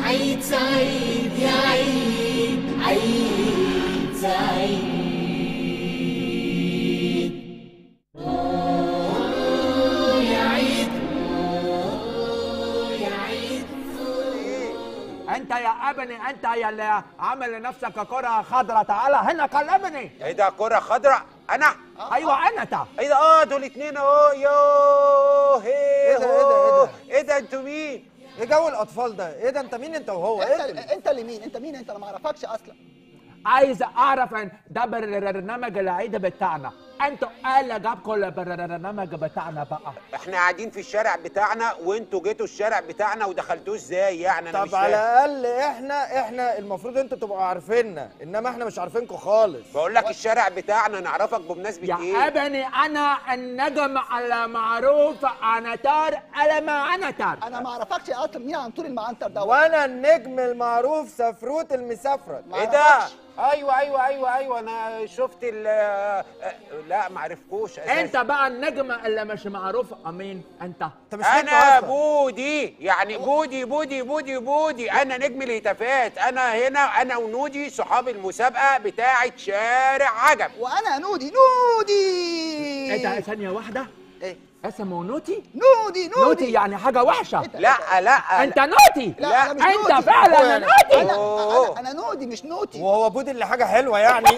عيد سعيد يا عيد عيد سعيد أوه يا عيد أوه يا عيد انت يا ابني انت يا اللي عامل لنفسك كرة خضراء تعالى هنا كلمني ايه ده كرة خضراء انا ايوه انا تا ايه ده اه دول اتنين اهو يوه إيه ده، إيه ده، إيه ده؟ ايه ده انتوا مين ايه جو الاطفال ده ايه ده انت مين انت وهو انت ايه ده؟ انت اللي مين انت مين انت انا ما اعرفكش اصلا عايز اعرف ان ده برنامج العيد بتاعنا انتوا ايه اللي جابكم البرنامج بتاعنا بقى احنا قاعدين في الشارع بتاعنا وانتوا جيتوا الشارع بتاعنا ودخلتوه ازاي يعني انا مش طب على فاهم الاقل احنا احنا المفروض انتوا تبقوا عارفيننا انما احنا مش عارفينكم خالص بقول لك الشارع بتاعنا نعرفك بمناسبة يا ايه ابني انا النجم المعروف انا تار انا ما انا تار انا ما اعرفكش اصلا مين عنتور المعنتر ده وانا النجم المعروف سفروت المسافرة ما ايه ده أعرفكش. ايوه ايوه ايوه ايوه انا شفت ال آه، لا ما عرفكوش اساسا انت بقى النجم اللي مش معروف امين انت انت مش نجم انا أصلاً. بودي يعني بودي بودي بودي بودي انا نجم الهتافات انا هنا انا ونودي صحاب المسابقه بتاعه شارع عجب وانا نودي نودي ايه ده ثانيه واحده ايه اسمه نوتي نودي نودي نوتي يعني حاجه وحشه لا لا انت نوتي لا، أنا مش انت نوتي. فعلا أنا- نوتي انا أوه. انا, أنا نودي مش نوتي وهو بودي اللي حاجة حلوة يعني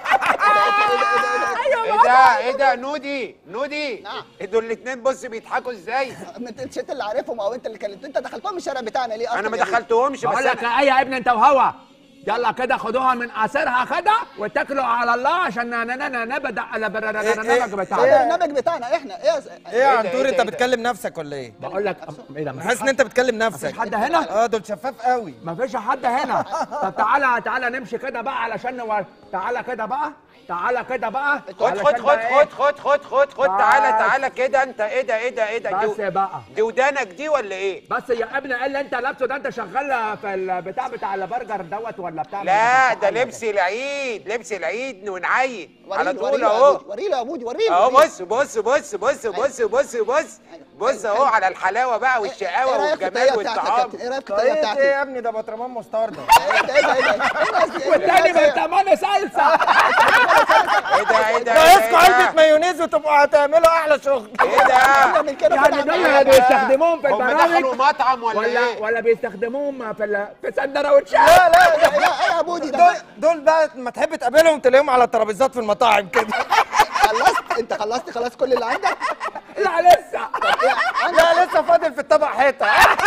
ايه ده ايه ده نودي نودي نعم. دول الاتنين بص بيضحكوا ازاي ما انت انت اللي عارفهم او انت اللي كلمت انت دخلتهم الشارع بتاعنا ليه اصلا انا ما يا ابني؟ دخلتهمش بس بقول لك أنا ايه يا ابني انت وهو يلا كده خدوها من اثرها كده واتكلوا على الله عشان ن- ن- ن- نبدا على البرنامج إيه؟ ده بتاعنا البرنامج بتاعنا احنا ايه يا س- ايه يا ده، عنتور إيه انت ده؟ بتكلم نفسك ولا ايه بقول لك أم- ايه ده حاسس ان انت بتكلم نفسك مفيش حد هنا اه دول شفاف قوي ما فيش حد هنا طب تعالى تعالى نمشي كده بقى علشان نور... تعالى كده بقى تعالى كده بقى خد خد علشان خد بقى إيه؟ خد خد خد خد خد بس. تعالى تعالى كده انت ايه ده ايه ده ايه ده بس دي- بقى دي ودانك دي ولا ايه بس يا ابني ايه اللي انت لابسه ده انت شغال في البتاع بتاع البرجر دوت ولا بتاع لا ده لبس العيد لبس العيد ونعيد على وريله- طول وريله يا اهو أبودي، وريله يا ابودي وريله اهو وريله. بص بص بص بص بص بص بص بص اهو على الحلاوه بقى ايه والشقاوه رايك في والجمال الطريقه بتاعتك يا والطعام كابتن؟ ايه رايك في طريقة الطريقه ايه بتاعتي؟ يا ابني ده بطرمان مستردة ايه ده ايه ده ايه ده؟ ايه الناس دي؟ والتاني إيه الناس دي؟ بالتمانية سلسة ايه ده ايه ده ناقصكوا ايه علبة ده مايونيز وتبقوا هتعملوا احلى شغل ايه ده أحلى من كده يعني طبعاً. دول إيه ده؟ بيستخدموهم في هم البرامج دخلوا مطعم ولا, ولا ايه ولا بيستخدموهم في ال... في سندوتشات لا لا ايه ده؟ ايه يا ابودي دول ده؟ دول بقى لما تحب تقابلهم تلاقيهم على الترابيزات في المطاعم كده خلصت انت خلصت خلاص كل اللي عندك؟ لا لسه لا لسه فاضل في الطبق حته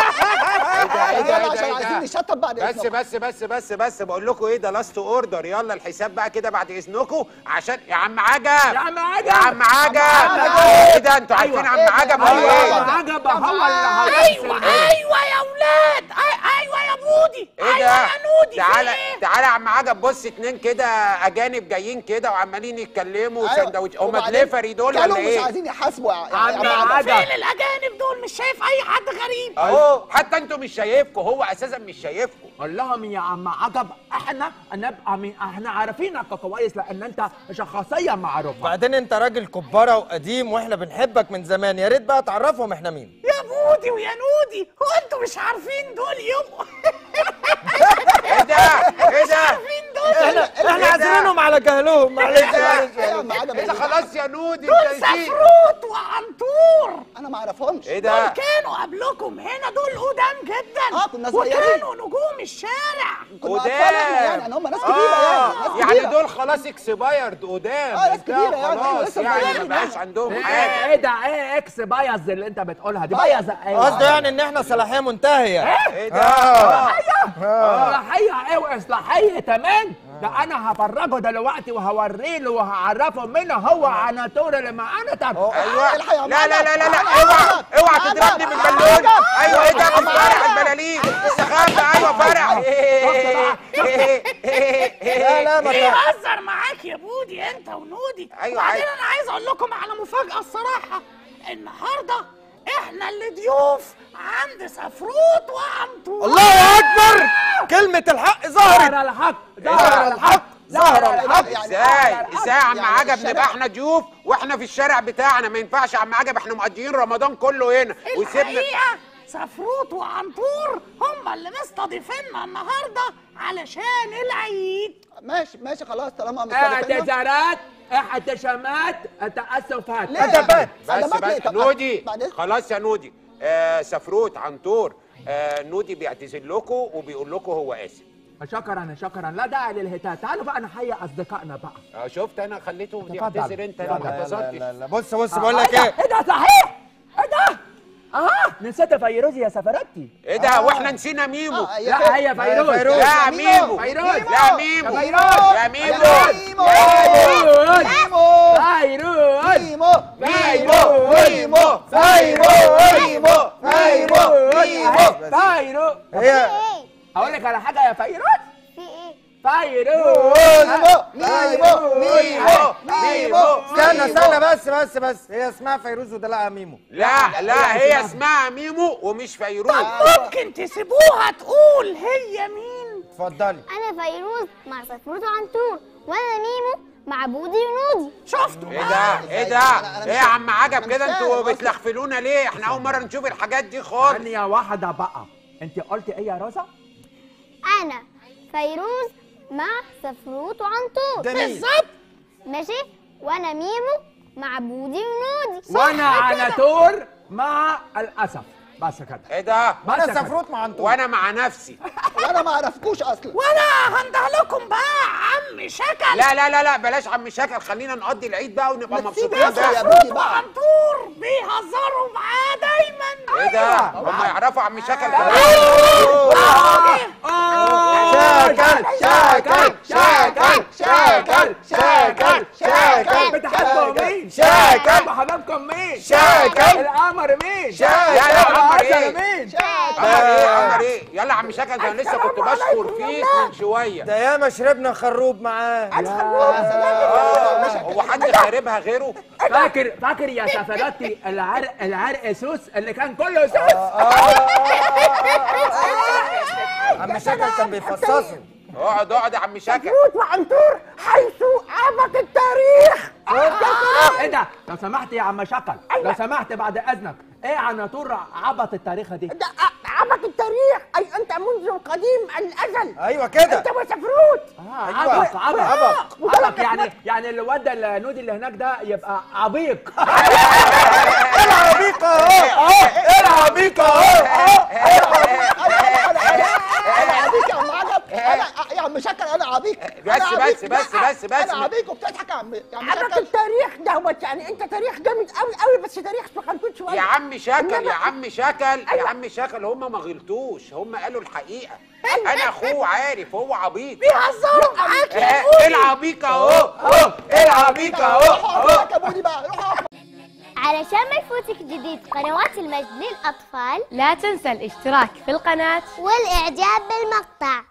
ايه ده ايه ده يلا ايه عشان ده عايزين ايه ده نشطب بعد بس إذنكم. بس بس بس بس بقول لكم ايه ده لاست اوردر يلا الحساب بقى كده بعد اذنكم عشان يا عم عجب يا عم عجب يا عم عجب عجب. ايه ده انتوا عارفين أيوة. عم إيه ده؟ عجب أيوة. ولا ايه ايوه عجب هو اللي هيغسل ايوه يا اولاد أي- ايوه يا بودي ايه ايوه ده يا نودي في تعالى إيه؟ تعالى يا عم عجب بص اتنين كده اجانب جايين كده وعمالين يتكلموا أيوة. سندوتش هم وبعدين دليفري دول كانوا ولا مش ايه عايزين يحاسبوا يا يا عم عم عجب. فين الاجانب دول مش شايف اي حد غريب اهو حتى انتوا مش شايفكم هو اساسا مش شايفكم قول لهم يا عم عجب احنا نبقى من احنا عارفينك كويس لان انت شخصيه معروفه بعدين انت راجل كبارة وقديم واحنا بنحبك من زمان يا ريت بقى تعرفهم احنا مين يا بودي ويا نودي هو انتوا مش عارفين دول يبقوا ايه ده ايه ده عارفين دول احنا احنا إيه ده؟ عازمينهم على جهلهم معلش ده؟ معلش ايه يا عم عجب ايه ده خلاص يا نودي دول انت نسيت سفروت وعنطور انا ما اعرفهمش ايه دول ده كانوا قبلكم هنا دول قدام جدا آه، كنا صغيرين. وكانوا نجوم الشارع كنا قدام. اطفال احنا يعني ان هم ناس كبيره آه، يعني ناس يعني كبيره دول خلاص اكسبايرد قدام آه، ناس انت كبيرة يعني، خلاص لسه يعني صغيرين ما بقاش عندهم ايه حاجه ايه ده ايه اكس بايظ اللي انت بتقولها دي بايظ. بايظ ايوه قصده يعني ان احنا صلاحيه منتهيه ايه ده آه. اصلاحيه ايه واصلاحيه كمان ده انا هفرجه دلوقتي وهوريه له وهعرفه مين هو عناتور اللي معانا طب ايوه الحق يا عم لا لا لا لا لا عجب. اوعى عجب. اوعى عجب. تضربني بالبالون عجب. ايوه ايه ده عجب. فرع البلالين استخبى ايوه فرع لا لا ما ايه تع- هزر معاك يا بودي انت ونودي أيوة، وبعدين عادي. انا عايز اقول لكم على مفاجاه الصراحه النهارده احنا اللي ضيوف عند سفروت وعنطور الله اكبر كلمه الحق ظهرت ظهر الحق ظهر الحق ظهر الحق يعني ازاي ازاي يا عم يعني عجب الشارع- نبقى احنا ضيوف واحنا في الشارع بتاعنا ما ينفعش يا عم عجب احنا مقضيين رمضان كله هنا وسيبنا الحقيقه سفروت وعنطور هم اللي مستضيفيننا النهارده علشان العيد ماشي ماشي خلاص طالما مستضيفيننا اعتذارات احتشامات تأسفات ليه؟ أدبات. بس أدبات ليه؟ بس طب نودي بعد إذنك. خلاص يا نودي آه سفروت عنتور آه نودي بيعتذر لكم وبيقول لكم هو اسف شكرا شكرا لا داعي للهتاف تعالوا بقى نحيي اصدقائنا بقى آه شفت انا خليته تفضل. بيعتذر انت يلا، انا ما لا لا لا اعتذرتش لا بص بص بقول لك ده؟ ايه ايه ده صحيح ايه ده اه نسيت فيروزي يا سفرتي ايه ده واحنا نسينا ميمو آه، هي لا فين؟ هي فيروز فيروز. لا ميمو. ميمو فيروز. لا ميمو يا يا فيروز. ميمو ميمو فيروز ميمو فيروز ميمو ميمو ميمو ميمو ميمو فيروز فيروز هي اقول لك على حاجه يا فيروز في ايه؟ فيروز ميمو ميمو ميمو ميمو استنى استنى بس بس بس هي اسمها فيروز ودلعها ميمو لا لا هي اسمها ميمو ومش فيروز ممكن تسيبوها تقول هي مين اتفضلي انا فيروز مع سفروت وعنتور وانا ميمو مع بودي ونودي شفتوا ايه بقى؟ ده ايه ده أنا- أنا ايه مش يا عم عجب أنا مش كده فاهم انتوا أصلاً. بتلخفلونا ليه احنا اول مره نشوف الحاجات دي خالص ثانيه واحده بقى انت قلتي ايه يا روزا انا فيروز مع سفروت وعنتور ده مين بالظبط ماشي وانا ميمو مع بودي ونودي وانا عنتور مع الاسف بس كده ايه ده بس انا كده. سفروت مع انتوا وانا مع نفسي وانا ما اعرفكوش اصلا وانا هنده لكم بقى عم شكل لا لا لا لا بلاش عم شكل خلينا نقضي العيد بقى ونبقى ما تسيب مبسوطين يا بقى بودي بقى عنطور بيهزروا معاه دايما ايه ده هم يعرفوا عم شكل شاكل شاكل شاكل شاكل شاكل شاكل بتحبوا مين؟ شاكل. بحبابكم مين؟ شاكل. القمر مين؟ لا لا عمر العسل ايه مين؟ عمر ايه عمر ايه يلا عم شكل ده انا لسه كنت بشكر فيك من شويه ده ياما شربنا خروب معاه هو حد خاربها غيره فاكر فاكر يا سفراتي العرق العرق سوس اللي كان كله سوس عم شكل كان بيفصصه اقعد اقعد يا عم شكل وعنطور حيث عبق التاريخ ايه ده لو سمحت يا عم شكل لو سمحت بعد اذنك ايه عناطور عبط التاريخ دي ده عبق التاريخ اي انت منذ قديم الازل ايوه كده انت وسفروت آه أيوة. عبق عبق عبق. عبق يعني يعني الواد النودي اللي هناك ده يبقى عبيق العبيق اهو العبيق اهو انا عبيك يا عم عجب انا يا عم شكل انا عبيك بس أنا عبيك. بس بس لا، بس بس انا عبيك وبتضحك يا عم يا عم عبق شكل التاريخ دوت يعني انت تاريخ جامد قوي قوي بس تاريخ صغنطوط شويه يا عم شكل يا عم شكل يا عم شكل هم ما غلطوش هم قالوا الحقيقه انا اخوه عارف هو عبيط بيهزروا معاك يا آه، نودي. العبيط اهو اهو العبيط اهو روح اهو اقف يا بودي بقى روح اقف علشان ما يفوتك جديد قنوات المجد للأطفال لا تنسى الاشتراك في القناة والإعجاب بالمقطع